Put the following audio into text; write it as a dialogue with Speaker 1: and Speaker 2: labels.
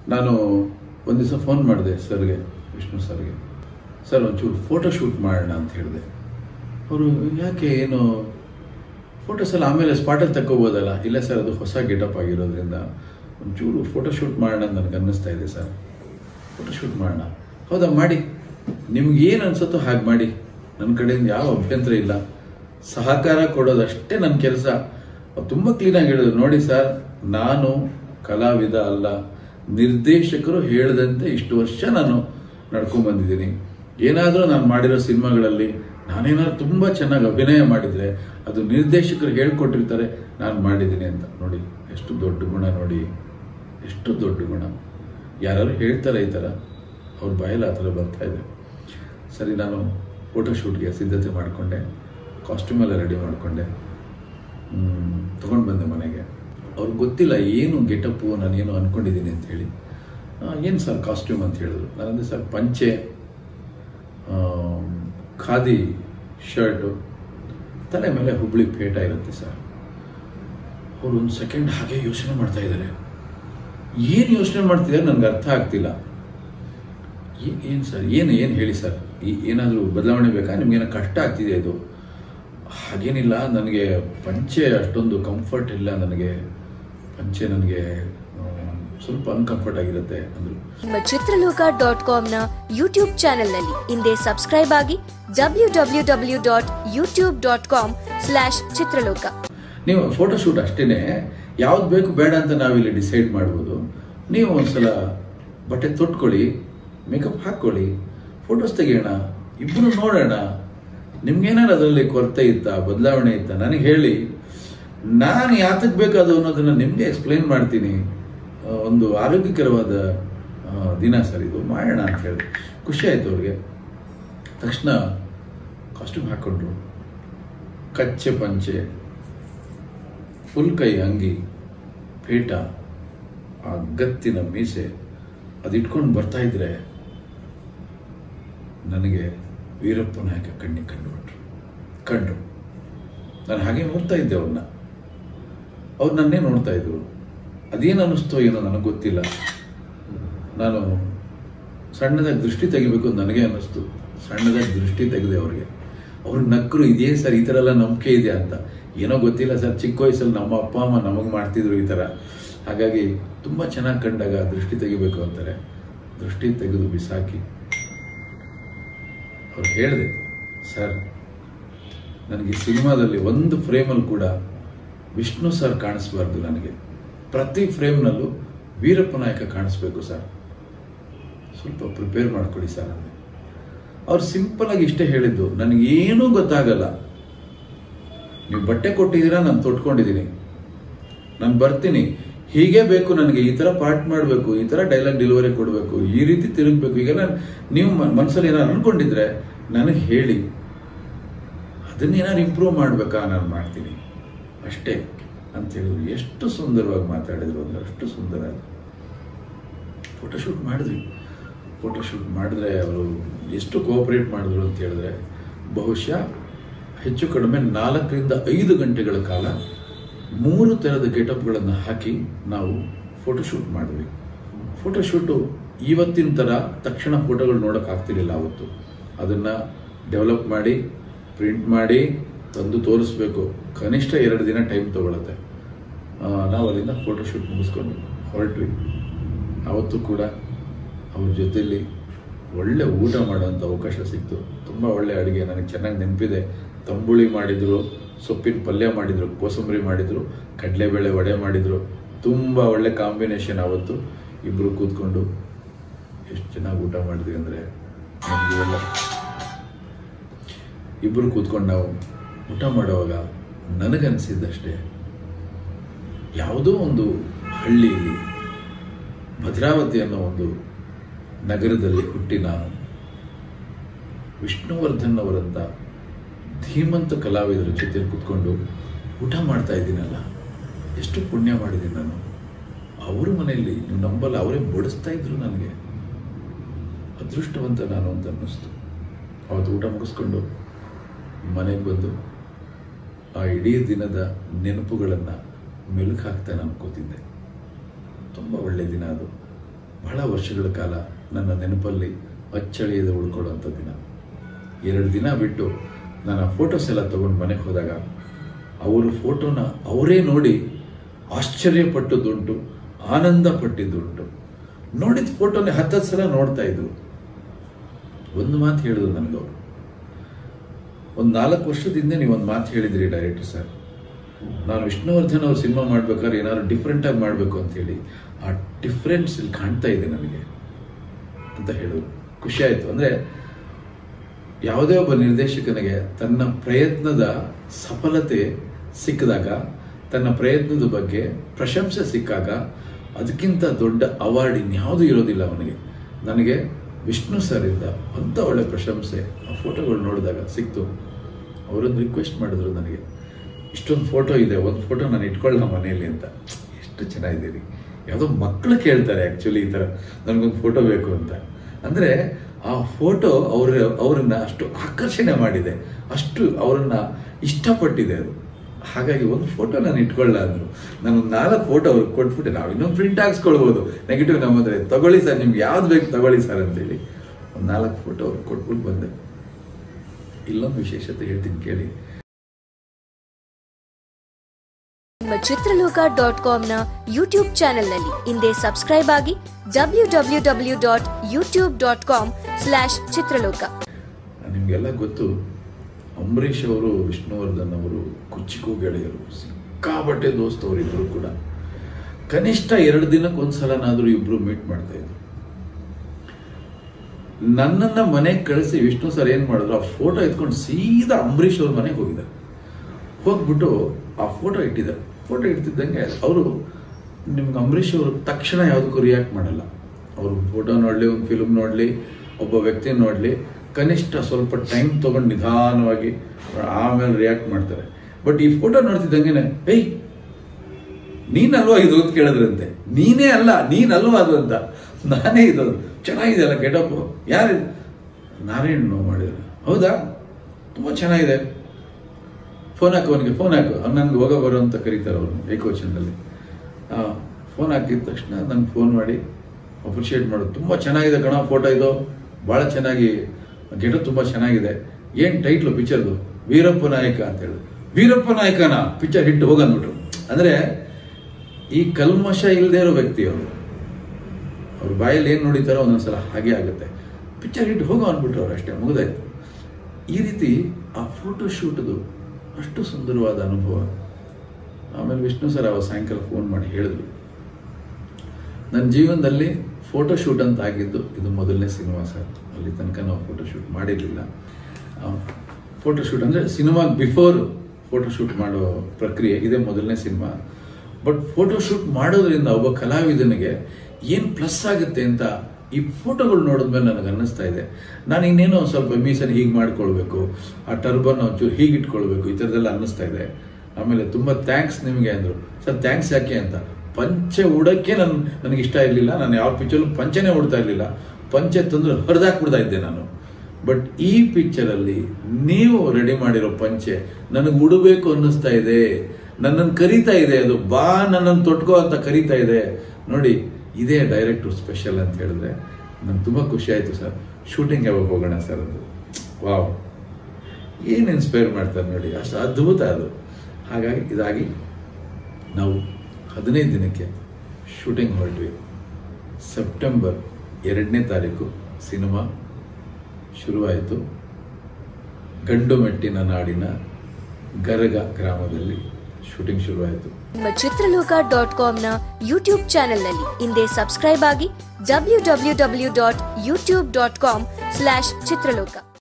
Speaker 1: ನಾನು ಒಂದು ದಿವಸ ಫೋನ್ ಮಾಡಿದೆ ಸರ್ಗೆ ವಿಷ್ಣು ಸರ್ಗೆ ಸರ್ ಒಂಚೂರು ಫೋಟೋ ಶೂಟ್ ಮಾಡೋಣ ಅಂತ ಹೇಳಿದೆ ಅವರು ಯಾಕೆ ಏನು ಫೋಟೋಸ್ ಎಲ್ಲ ಆಮೇಲೆ ಸ್ಪಾಟಲ್ಲಿ ತಗೋಬೋದಲ್ಲ ಇಲ್ಲ ಸರ್ ಅದು ಹೊಸ ಗೆಟಪ್ ಆಗಿರೋದ್ರಿಂದ ಒಂಚೂರು ಫೋಟೋ ಶೂಟ್ ಮಾಡೋಣ ಅಂತ ನನಗೆ ಅನ್ನಿಸ್ತಾ ಇದೆ ಸರ್ ಫೋಟೋ ಶೂಟ್ ಮಾಡೋಣ ಹೌದಾ ಮಾಡಿ ನಿಮ್ಗೆ ಏನು ಅನ್ಸುತ್ತೋ ಹಾಗೆ ಮಾಡಿ ನನ್ನ ಕಡೆಯಿಂದ ಯಾವ ಅಭ್ಯಂತರ ಇಲ್ಲ ಸಹಕಾರ ಕೊಡೋದಷ್ಟೇ ನನ್ನ ಕೆಲಸ ತುಂಬ ಕ್ಲೀನಾಗಿ ಹೇಳಿದ್ರು ನೋಡಿ ಸರ್ ನಾನು ಕಲಾವಿದ ಅಲ್ಲ ನಿರ್ದೇಶಕರು ಹೇಳಿದಂತೆ ಇಷ್ಟು ವರ್ಷ ನಾನು ನಡ್ಕೊಂಡ್ ಬಂದಿದ್ದೀನಿ ಏನಾದರೂ ನಾನು ಮಾಡಿರೋ ಸಿನಿಮಾಗಳಲ್ಲಿ ನಾನೇನಾದ್ರು ತುಂಬ ಚೆನ್ನಾಗಿ ಅಭಿನಯ ಮಾಡಿದರೆ ಅದು ನಿರ್ದೇಶಕರು ಹೇಳ್ಕೊಟ್ಟಿರ್ತಾರೆ ನಾನು ಮಾಡಿದ್ದೀನಿ ಅಂತ ನೋಡಿ ಎಷ್ಟು ದೊಡ್ಡ ಗುಣ ನೋಡಿ ಎಷ್ಟು ದೊಡ್ಡ ಗುಣ ಯಾರು ಹೇಳ್ತಾರೆ ಈ ಥರ ಅವ್ರ ಬಾಯಲ್ಲಿ ಆ ಥರ ಬರ್ತಾ ಇದೆ ಸರಿ ನಾನು ಫೋಟೋ ಶೂಟ್ಗೆ ಸಿದ್ಧತೆ ಮಾಡಿಕೊಂಡೆ ಕಾಸ್ಟ್ಯೂಮ್ ಎಲ್ಲ ರೆಡಿ ಮಾಡಿಕೊಂಡೆ ತೊಗೊಂಡು ಬಂದೆ ಮನೆಗೆ ಅವ್ರಿಗೆ ಗೊತ್ತಿಲ್ಲ ಏನು ಗೆಟಪ್ಪು ನಾನೇನು ಅಂದ್ಕೊಂಡಿದ್ದೀನಿ ಅಂತ ಹೇಳಿ ಏನು ಸರ್ ಕಾಸ್ಟ್ಯೂಮ್ ಅಂತ ಹೇಳಿದ್ರು ನಾನಂದ್ರೆ ಸರ್ ಪಂಚೆ ಆ, ಖಾದಿ ಶರ್ಟು ತಲೆ ಮೇಲೆ ಹುಬ್ಳಿ ಪೇಟ ಇರುತ್ತೆ ಸರ್ ಅವರು ಒಂದು ಸೆಕೆಂಡ್ ಹಾಗೆ ಯೋಚನೆ ಮಾಡ್ತಾ ಇದ್ದಾರೆ ಏನು ಯೋಚನೆ ಮಾಡ್ತಿದ್ದಾರೆ ನನಗೆ ಅರ್ಥ ಆಗ್ತಿಲ್ಲ ಏನು ಸರ್ ಏನು ಏನು ಹೇಳಿ ಸರ್ ಈ ಏನಾದರೂ ಬದಲಾವಣೆ ಬೇಕಾ ನಿಮ್ಗೇನೋ ಕಷ್ಟ ಆಗ್ತಿದೆ ಇದು ಹಾಗೇನಿಲ್ಲ ನನಗೆ ಪಂಚೆ ಅಷ್ಟೊಂದು ಕಂಫರ್ಟ್ ಇಲ್ಲ ನನಗೆ ಪಂಚೆ ನನಗೆ ಆ, ಸ್ವಲ್ಪ ಅನ್ಕಂಫರ್ಟ್ ಆಗಿರುತ್ತೆ ಅಂದರು
Speaker 2: ನಿಮ್ಮ ಚಿತ್ರಲೋಕ ಡಾಟ್ ಕಾಮ್ನ ಯೂಟ್ಯೂಬ್ ಚಾನೆಲ್ನಲ್ಲಿ ಹಿಂದೆ ಸಬ್ಸ್ಕ್ರೈಬ್ ಆಗಿ W W W dot YouTube dot com slash Chitraloka
Speaker 1: ನೀವು ಫೋಟೋ ಶೂಟ್ ಅಷ್ಟೇನೆ ಯಾವ್ದು ಬೇಕು ಬೇಡ ಅಂತ ನಾವಿಲ್ಲಿ ಡಿಸೈಡ್ ಮಾಡ್ಬೋದು ನೀವು ಒಂದ್ಸಲ ಬಟ್ಟೆ ತೊಟ್ಕೊಳ್ಳಿ ಮೇಕಪ್ ಹಾಕ್ಕೊಳ್ಳಿ ಫೋಟೋಸ್ ತೆಗಿಯೋಣ ಇಬ್ಬರು ನೋಡೋಣ ನಿಮ್ಗೇನಾರು ಅದರಲ್ಲಿ ಕೊರತೆ ಇತ್ತಾ ಬದಲಾವಣೆ ಇತ್ತಾ ನನಗೆ ಹೇಳಿ ನಾನು ಯಾತಕ್ಕೆ ಬೇಕಾದು ಅನ್ನೋದನ್ನ ನಿಮಗೆ ಎಕ್ಸ್ಪ್ಲೈನ್ ಮಾಡ್ತೀನಿ ಆ, ಒಂದು ಆರೋಗ್ಯಕರವಾದ ಆ, ದಿನ ಸರ್ ಇದು ಮಾಡೋಣ ಅಂತ ಹೇಳಿ ಖುಷಿ ಆಯ್ತು ಅವ್ರಿಗೆ ತಕ್ಷಣ ಕಾಸ್ಟ್ಯೂಮ್ ಹಾಕ್ಕೊಂಡ್ರು ಕಚ್ಚೆ ಪಂಚೆ ಫುಲ್ ಕೈ ಅಂಗಿ ಪೇಟ ಆ ಗತ್ತಿನ ಮೀಸೆ ಅದಿಟ್ಕೊಂಡು ಬರ್ತಾ ಇದ್ರೆ ನನಗೆ ವೀರಪ್ಪ ನಾಯಕ ಕಣ್ಣಿಗೆ ಕಂಡುಬಿಟ್ರು ಕಂಡ್ರು ನಾನು ಹಾಗೆ ನೋಡ್ತಾ ಇದ್ದೆ ಅವ್ರನ್ನ ಅವ್ರು ನನ್ನೇ ನೋಡ್ತಾ ಇದ್ರು ಅದೇನು ಅನ್ನಿಸ್ತೋ ಏನೋ ನನಗೆ ಗೊತ್ತಿಲ್ಲ ನಾನು ಸಣ್ಣದಾಗಿ ದೃಷ್ಟಿ ತೆಗಿಬೇಕು ಅಂತ ನನಗೆ ಅನ್ನಿಸ್ತು ಸಣ್ಣದಾಗಿ ದೃಷ್ಟಿ ತೆಗೆದೆ ಅವ್ರಿಗೆ ಅವ್ರು ನಕ್ಕರು ಇದೇ ಸರ್ ಈ ಥರ ಎಲ್ಲ ನಂಬಿಕೆ ಇದೆ ಅಂತ ಏನೋ ಗೊತ್ತಿಲ್ಲ ಸರ್ ಚಿಕ್ಕ ವಯಸ್ಸಲ್ಲಿ ನಮ್ಮ ಅಪ್ಪ ಅಮ್ಮ ನಮಗೆ ಮಾಡ್ತಿದ್ರು ಈ ಥರ ಹಾಗಾಗಿ ತುಂಬ ಚೆನ್ನಾಗಿ ಕಂಡಾಗ ದೃಷ್ಟಿ ತೆಗಿಬೇಕು ಅಂತಾರೆ ದೃಷ್ಟಿ ತೆಗೆದು ಬಿಸಾಕಿ ಅವ್ರು ಹೇಳಿದೆ ಸರ್ ನನಗೆ ಸಿನಿಮಾದಲ್ಲಿ ಒಂದು ಫ್ರೇಮಲ್ಲಿ ಕೂಡ ವಿಷ್ಣು ಸರ್ ಕಾಣಿಸ್ಬಾರ್ದು ನನಗೆ ಪ್ರತಿ ಫ್ರೇಮ್ನಲ್ಲೂ ವೀರಪ್ಪ ನಾಯಕ ಕಾಣಿಸ್ಬೇಕು ಸರ್ ಸ್ವಲ್ಪ ಪ್ರಿಪೇರ್ ಮಾಡ್ಕೊಡಿ ಸರ್ ಅಂದೆ ಅವ್ರು ಸಿಂಪಲ್ ಆಗಿ ಇಷ್ಟೇ ಹೇಳಿದ್ದು ನನಗೇನೂ ಗೊತ್ತಾಗಲ್ಲ ನೀವು ಬಟ್ಟೆ ಕೊಟ್ಟಿದ್ದೀರಾ ನಾನು ತೊಟ್ಕೊಂಡಿದ್ದೀನಿ ನಾನು ಬರ್ತೀನಿ ಹೀಗೆ ಬೇಕು ನನಗೆ ಈ ಥರ ಪಾರ್ಟ್ ಮಾಡಬೇಕು ಈ ಥರ ಡೈಲಾಗ್ ಡೆಲಿವರಿ ಕೊಡಬೇಕು ಈ ರೀತಿ ತಿರುಗಬೇಕು ಈಗೆಲ್ಲ ನೀವು ಮ- ಮನ್ಸಲ್ಲಿ ಏನಾದ್ರು ಅನ್ಕೊಂಡಿದ್ರೆ ನನಗೆ ಹೇಳಿ ಅದನ್ನೇನಾದ್ರು ಇಂಪ್ರೂವ್ ಮಾಡಬೇಕಾ ನಾನು ಮಾಡ್ತೀನಿ ಅಷ್ಟೇ ಅಂತ ಹೇಳಿದ್ರು ಎಷ್ಟು ಸುಂದರವಾಗಿ ಮಾತಾಡಿದ್ರು ಅಂದ್ರೆ ಅಷ್ಟು ಸುಂದರ ಫೋಟೋಶೂಟ್ ಮಾಡಿದ್ವಿ ಫೋಟೋಶೂಟ್ ಮಾಡಿದ್ರೆ ಅವರು ಎಷ್ಟು ಕೋಆಪರೇಟ್ ಮಾಡಿದ್ರು ಅಂತ ಹೇಳಿದ್ರೆ ಬಹುಶಃ ಹೆಚ್ಚು ಕಡಿಮೆ ನಾಲ್ಕರಿಂದ ಐದು ಗಂಟೆಗಳ ಕಾಲ ಮೂರು ಥರದ ಗೆಟಪ್ಗಳನ್ನು ಹಾಕಿ ನಾವು ಫೋಟೋಶೂಟ್ ಮಾಡಿದ್ವಿ ಫೋಟೋಶೂಟು ಇವತ್ತಿನ ಥರ ತಕ್ಷಣ ಫೋಟೋಗಳು ನೋಡೋಕೆ ಆಗ್ತಿರ್ಲಿಲ್ಲ ಅವತ್ತು ಅದನ್ನು ಡೆವಲಪ್ ಮಾಡಿ ಪ್ರಿಂಟ್ ಮಾಡಿ ತಂದು ತೋರಿಸ್ಬೇಕು ಕನಿಷ್ಠ ಎರಡು ದಿನ ಟೈಮ್ ತಗೊಳುತ್ತೆ ಆ, ನಾವು ಅಲ್ಲಿಂದ ಫೋಟೋಶೂಟ್ ಮುಗಿಸ್ಕೊಂಡು ಹೊರಟ್ವಿ ಅವತ್ತು ಕೂಡ ಅವ್ರ ಜೊತೆಯಲ್ಲಿ ಒಳ್ಳೆ ಊಟ ಮಾಡುವಂಥ ಅವಕಾಶ ಸಿಕ್ತು ತುಂಬ ಒಳ್ಳೆ ಅಡುಗೆ ನನಗೆ ಚೆನ್ನಾಗಿ ನೆನಪಿದೆ ತಂಬುಳಿ ಮಾಡಿದರು ಸೊಪ್ಪಿನ ಪಲ್ಯ ಮಾಡಿದರು ಕೋಸಂಬರಿ ಮಾಡಿದರು ಕಡಲೆಬೇಳೆ ವಡೆ ಮಾಡಿದರು ತುಂಬ ಒಳ್ಳೆ ಕಾಂಬಿನೇಷನ್ ಅವತ್ತು ಇಬ್ಬರು ಕೂತ್ಕೊಂಡು ಎಷ್ಟು ಚೆನ್ನಾಗಿ ಊಟ ಮಾಡಿದ್ವಿ ಅಂದರೆ ನಮಗೆಲ್ಲ ಇಬ್ಬರು ಕೂತ್ಕೊಂಡು ನಾವು ಊಟ ಮಾಡುವಾಗ ನನಗನ್ಸಿದ್ದಷ್ಟೇ ಯಾವುದೋ ಒಂದು ಹಳ್ಳಿಯಲ್ಲಿ ಭದ್ರಾವತಿ ಅನ್ನೋ ಒಂದು ನಗರದಲ್ಲಿ ಹುಟ್ಟಿ ನಾನು ವಿಷ್ಣುವರ್ಧನ್ ಅವರಂಥ ಧೀಮಂತ ಕಲಾವಿದರ ಜೊತೆ ಕೂತ್ಕೊಂಡು ಊಟ ಮಾಡ್ತಾ ಇದ್ದೀನಲ್ಲ ಎಷ್ಟು ಪುಣ್ಯ ಮಾಡಿದ್ದೀನಿ ನಾನು ಅವ್ರ ಮನೆಯಲ್ಲಿ ನೀವು ನಂಬಲ್ಲ ಅವರೇ ಬಡಿಸ್ತಾ ಇದ್ರು ನನಗೆ ಅದೃಷ್ಟವಂತ ನಾನು ಅಂತ ಅನ್ನಿಸ್ತು ಅವತ್ತು ಊಟ ಮುಗಿಸ್ಕೊಂಡು ಮನೆಗೆ ಬಂದು ಆ ಇಡೀ ದಿನದ ನೆನಪುಗಳನ್ನು ಮೆಲುಕು ಹಾಕ್ತಾ ನಾನು ಕೂತಿದ್ದೆ ತುಂಬ ಒಳ್ಳೆಯ ದಿನ ಅದು ಬಹಳ ವರ್ಷಗಳ ಕಾಲ ನನ್ನ ನೆನಪಲ್ಲಿ ಅಚ್ಚಳಿಯದೆ ಉಳ್ಕೊಳ್ಳೋಂಥ ದಿನ ಎರಡು ದಿನ ಬಿಟ್ಟು ನಾನು ಆ ಫೋಟೋಸ್ ಎಲ್ಲ ತೊಗೊಂಡು ಮನೆಗೆ ಹೋದಾಗ ಅವರು ಫೋಟೋನ ಅವರೇ ನೋಡಿ ಆಶ್ಚರ್ಯಪಟ್ಟದ್ದುಂಟು ಆನಂದ ಪಟ್ಟಿದ್ದುಂಟು ನೋಡಿದ ಫೋಟೋನೇ ಹತ್ತತ್ತು ಸಲ ನೋಡ್ತಾ ಇದ್ರು ಒಂದು ಮಾತು ಹೇಳಿದ್ರು ನನಗವರು ಒಂದು ನಾಲ್ಕು ವರ್ಷದಿಂದ ನೀವು ಒಂದು ಮಾತು ಹೇಳಿದ್ರಿ ಡೈರೆಕ್ಟರ್ ಸರ್ ನಾನು ವಿಷ್ಣುವರ್ಧನ್ ಅವ್ರ ಸಿನಿಮಾ ಮಾಡ್ಬೇಕಾದ್ರೆ ಏನಾದ್ರು ಡಿಫ್ರೆಂಟಾಗಿ ಮಾಡಬೇಕು ಅಂತೇಳಿ ಆ ಡಿಫ್ರೆನ್ಸ್ ಇಲ್ಲಿ ಕಾಣ್ತಾ ಇದೆ ನನಗೆ ಅಂತ ಹೇಳಿದ್ರು ಖುಷಿ ಆಯಿತು ಅಂದರೆ ಯಾವುದೇ ಒಬ್ಬ ನಿರ್ದೇಶಕನಿಗೆ ತನ್ನ ಪ್ರಯತ್ನದ ಸಫಲತೆ ಸಿಕ್ಕಿದಾಗ ತನ್ನ ಪ್ರಯತ್ನದ ಬಗ್ಗೆ ಪ್ರಶಂಸೆ ಸಿಕ್ಕಾಗ ಅದಕ್ಕಿಂತ ದೊಡ್ಡ ಅವಾರ್ಡ್ ಇನ್ಯಾವುದೂ ಇರೋದಿಲ್ಲ ಅವನಿಗೆ ನನಗೆ ವಿಷ್ಣು ಸರಿಂದ ಅಂಥ ಒಳ್ಳೆ ಪ್ರಶಂಸೆ ಆ ಫೋಟೋಗಳು ನೋಡಿದಾಗ ಸಿಕ್ತು ಅವರೊಂದು ರಿಕ್ವೆಸ್ಟ್ ಮಾಡಿದ್ರು ನನಗೆ ಇಷ್ಟೊಂದು ಫೋಟೋ ಇದೆ ಒಂದು ಫೋಟೋ ನಾನು ಇಟ್ಕೊಳ್ಳ ಮನೆಯಲ್ಲಿ ಅಂತ ಎಷ್ಟು ಚೆನ್ನಾಗಿದ್ದೀರಿ ಯಾವುದೋ ಮಕ್ಕಳು ಕೇಳ್ತಾರೆ ಆ್ಯಕ್ಚುಲಿ ಈ ಥರ ನನಗೊಂದು ಫೋಟೋ ಬೇಕು ಅಂತ ಅಂದರೆ ಆ ಫೋಟೋ ಅವ್ರ ಅವರನ್ನ ಅಷ್ಟು ಆಕರ್ಷಣೆ ಮಾಡಿದೆ ಅಷ್ಟು ಅವರನ್ನ ಇಷ್ಟಪಟ್ಟಿದೆ ಅದು ಹಾಗಾಗಿ ಒಂದು ಫೋಟೋ ನಾನು ಇಟ್ಕೊಳ್ಳ ಅಂದರು ನಾನು ಒಂದು ನಾಲ್ಕು ಫೋಟೋ ಅವ್ರಿಗೆ ಕೊಟ್ಬಿಟ್ಟೆ ನಾವು ಇನ್ನೊಂದು ಪ್ರಿಂಟ್ ಹಾಕ್ಸ್ಕೊಳ್ಬೋದು ನೆಗೆಟಿವ್ ನಮ್ಮ ಹತ್ರ ತಗೊಳ್ಳಿ ಸರ್ ನಿಮ್ಗೆ ಯಾವ್ದು ಬೇಕು ತಗೊಳ್ಳಿ ಸರ್ ಅಂತೇಳಿ ಒಂದು ನಾಲ್ಕು ಫೋಟೋ ಅವ್ರಿಗೆ ಕೊಟ್ಬಿಟ್ಟು ಬಂದೆ ಇಲ್ಲೊಂದು ವಿಶೇಷತೆ ಹೇಳ್ತೀನಿ ಕೇಳಿ
Speaker 2: ನಿಮ್ಮ ಚಿತ್ರಲೋಕ ಡಾಟ್ ಕಾಮ್ನ ಯೂಟ್ಯೂಬ್ ಚಾನೆಲ್ನಲ್ಲಿ ಹಿಂದೆ ಸಬ್ಸ್ಕ್ರೈಬ್ ಆಗಿ W W W dot YouTube dot com slash Chitraloka
Speaker 1: ನಿಮಗೆಲ್ಲ ಗೊತ್ತು ಅಂಬರೀಷ್ ಅವರು ವಿಷ್ಣುವರ್ಧನ್ ಅವರು ಕುಚ್ಚಿಗೂ ಗೆಳೆಯರು ಸಿಕ್ಕಾಬಟ್ಟೆ ದೋಸ್ತವರು ಇಬ್ಬರು ಕೂಡ ಕನಿಷ್ಠ ಎರಡು ದಿನಕ್ಕೆ ಒಂದ್ಸಲನಾದ್ರೂ ಇಬ್ರು ಮೀಟ್ ಮಾಡ್ತಾ ಇದ್ರು ನನ್ನನ್ನ ಮನೆಗೆ ಕಳಿಸಿ ವಿಷ್ಣು ಸರ್ ಏನ್ ಮಾಡಿದ್ರು ಆ ಫೋಟೋ ಎತ್ಕೊಂಡು ಸೀದಾ ಅಂಬರೀಷ್ ಅವ್ರ ಮನೆಗೆ ಹೋಗಿದ್ದಾರೆ ಹೋಗ್ಬಿಟ್ಟು ಆ ಫೋಟೋ ಇಟ್ಟಿದ್ದಾರೆ ಫೋಟೋ ಇಡ್ತಿದ್ದಂಗೆ ಅವರು ನಿಮ್ಗೆ ಅಂಬರೀಷ್ ಅವರು ತಕ್ಷಣ ಯಾವುದಕ್ಕೂ ರಿಯಾಕ್ಟ್ ಮಾಡಲ್ಲ ಅವರು ಫೋಟೋ ನೋಡಲಿ ಒಂದು ಫಿಲ್ಮ್ ನೋಡಲಿ ಒಬ್ಬ ವ್ಯಕ್ತಿ ನೋಡಲಿ ಕನಿಷ್ಠ ಸ್ವಲ್ಪ ಟೈಮ್ ತೊಗೊಂಡು ನಿಧಾನವಾಗಿ ಆಮೇಲೆ ರಿಯಾಕ್ಟ್ ಮಾಡ್ತಾರೆ ಬಟ್ ಈ ಫೋಟೋ ನೋಡ್ತಿದ್ದಂಗೆ ಏಯ್ ನೀನಲ್ವಾ ಇದು ಅಂತ ಕೇಳಿದ್ರಂತೆ ನೀನೇ ಅಲ್ಲ ನೀನಲ್ವಾ ಅದು ಅಂತ ನಾನೇ ಇದು ಚೆನ್ನಾಗಿದೆ ಅಲ್ಲ ಗೆಟಪ್ ಯಾರು ನಾರಾಯಣ್ ಮಾಡಿದ್ರು ಹೌದಾ ತುಂಬ ಚೆನ್ನಾಗಿದೆ ಫೋನ್ ಹಾಕು ಅವನಿಗೆ ಫೋನ್ ಹಾಕು ಅವ್ನು ನಂಗೆ ಹೋಗೋ ಬರೋ ಅಂತ ಕರೀತಾರೆ ಅವರು ಏಕವಚನದಲ್ಲಿ ಫೋನ್ ಹಾಕಿದ ತಕ್ಷಣ ನಂಗೆ ಫೋನ್ ಮಾಡಿ ಅಪ್ರಿಷಿಯೇಟ್ ಮಾಡೋದು ತುಂಬ ಚೆನ್ನಾಗಿದೆ ಕಣ ಫೋಟೋ ಇದು ಭಾಳ ಚೆನ್ನಾಗಿ ಗೆಟಪ್ ತುಂಬ ಚೆನ್ನಾಗಿದೆ ಏನು ಟೈಟ್ಲು ಪಿಕ್ಚರ್ದು ವೀರಪ್ಪ ನಾಯಕ ಅಂತ ಹೇಳಿ ವೀರಪ್ಪ ನಾಯಕನ ಪಿಕ್ಚರ್ ಹಿಟ್ ಹೋಗಂದ್ಬಿಟ್ರು ಅಂದರೆ ಈ ಕಲ್ಮಶ ಇಲ್ಲದೆ ಇರೋ ವ್ಯಕ್ತಿ ಅವರು ಅವ್ರ ಬಾಯಲ್ಲಿ ಏನು ನೋಡಿತಾರೋ ಒಂದೊಂದ್ಸಲ ಹಾಗೆ ಆಗುತ್ತೆ ಪಿಕ್ಚರ್ ಹಿಟ್ ಹೋಗೋ ಅಂದ್ಬಿಟ್ರು ಅವ್ರು ಅಷ್ಟೇ ಮುಗಿದಾಯ್ತು ಈ ರೀತಿ ಆ ಫೋಟೋ ಶೂಟ್ದು ಅಷ್ಟು ಸುಂದರವಾದ ಅನುಭವ ಆಮೇಲೆ ವಿಷ್ಣು ಸರ್ ಅವ ಸಾಯಂಕಾಲ ಫೋನ್ ಮಾಡಿ ಹೇಳಿದ್ರು ನನ್ನ ಜೀವನದಲ್ಲಿ ಫೋಟೋ ಶೂಟ್ ಅಂತ ಆಗಿದ್ದು ಇದು ಮೊದಲನೇ ಸಿನಿಮಾ ಸರ್ ಅಲ್ಲಿ ತನಕ ನಾವು ಫೋಟೋ ಶೂಟ್ ಮಾಡಿರಲಿಲ್ಲ ಫೋಟೋ ಶೂಟ್ ಅಂದರೆ ಸಿನಿಮಾ ಬಿಫೋರ್ ಫೋಟೋ ಶೂಟ್ ಮಾಡೋ ಪ್ರಕ್ರಿಯೆ ಇದೇ ಮೊದಲನೇ ಸಿನಿಮಾ ಬಟ್ ಫೋಟೋ ಶೂಟ್ ಮಾಡೋದ್ರಿಂದ ಒಬ್ಬ ಕಲಾವಿದನಿಗೆ ಏನು ಪ್ಲಸ್ ಆಗುತ್ತೆ ಅಂತ ಈ ಫೋಟೋಗಳು ನೋಡಿದ್ಮೇಲೆ ನನಗೆ ಅನ್ನಿಸ್ತಾ ಇದೆ ನಾನು ಇನ್ನೇನೋ ಸ್ವಲ್ಪ ಮೀಸನ್ ಹೀಗೆ ಮಾಡ್ಕೊಳ್ಬೇಕು ಆ ಟರ್ಬನ್ ಒಂಚೂರು ಹೀಗೆ ಇಟ್ಕೊಳ್ಬೇಕು ಈ ಥರದ್ದೆಲ್ಲ ಅನ್ನಿಸ್ತಾ ಇದೆ ಆಮೇಲೆ ತುಂಬ ಥ್ಯಾಂಕ್ಸ್ ನಿಮಗೆ ಅಂದರು ಸರ್ ಥ್ಯಾಂಕ್ಸ್ ಯಾಕೆ ಅಂತ ಪಂಚೆ ಉಡಕ್ಕೆ ನನ್ ನನಗೆ ಇಷ್ಟ ಇರಲಿಲ್ಲ ನಾನು ಯಾವ ಪಿಕ್ಚರ್ಲು ಪಂಚೆನೇ ಉಡ್ತಾ ಇರಲಿಲ್ಲ ಪಂಚೆ ತಂದ್ರೆ ಹರಿದಾಕ್ಬಿಡ್ತಾ ಇದ್ದೆ ನಾನು ಬಟ್ ಈ ಪಿಕ್ಚರಲ್ಲಿ ನೀವು ರೆಡಿ ಮಾಡಿರೋ ಪಂಚೆ ನನಗೆ ಉಡಬೇಕು ಅನ್ನಿಸ್ತಾ ಇದೆ ನನ್ನನ್ನು ಕರೀತಾ ಇದೆ ಅದು ಬಾ ನನ್ನನ್ನು ತೊಟ್ಕೋ ಅಂತ ಕರೀತಾ ಇದೆ ನೋಡಿ ಇದೇ ಡೈರೆಕ್ಟ್ರು ಸ್ಪೆಷಲ್ ಅಂತ ಹೇಳಿದ್ರೆ ನಂಗೆ ತುಂಬ ಖುಷಿ ಆಯಿತು ಸರ್ ಶೂಟಿಂಗ್ ಯಾವಾಗ ಹೋಗೋಣ ಸರ್ ಅದು ವಾವ್ ಏನು ಇನ್ಸ್ಪೈರ್ ಮಾಡ್ತಾರೆ ನೋಡಿ ಅಷ್ಟು ಅದ್ಭುತ ಅದು ಹಾಗಾಗಿ ಇದಾಗಿ ನಾವು ಹದಿನೈದು ದಿನಕ್ಕೆ ಶೂಟಿಂಗ್ ಹೊರಟ್ವಿ ಸೆಪ್ಟೆಂಬರ್ ಎರಡನೇ ತಾರೀಕು ಸಿನಿಮಾ ಶುರುವಾಯಿತು ಗಂಡು ಮೆಟ್ಟಿನ ನಾಡಿನ ಗರಗ ಗ್ರಾಮದಲ್ಲಿ ಶೂಟಿಂಗ್ ಶುರುವಾಯಿತು
Speaker 2: ನಿಮ್ಮ ಚಿತ್ರಲೋಕ ಡಾಟ್ ಕಾಮ್ನ ಯೂಟ್ಯೂಬ್ ಚಾನೆಲ್ನಲ್ಲಿ ಹಿಂದೆ ಸಬ್ಸ್ಕ್ರೈಬ್ ಆಗಿ W W W dot YouTube dot com slash ಚಿತ್ರಲೋಕ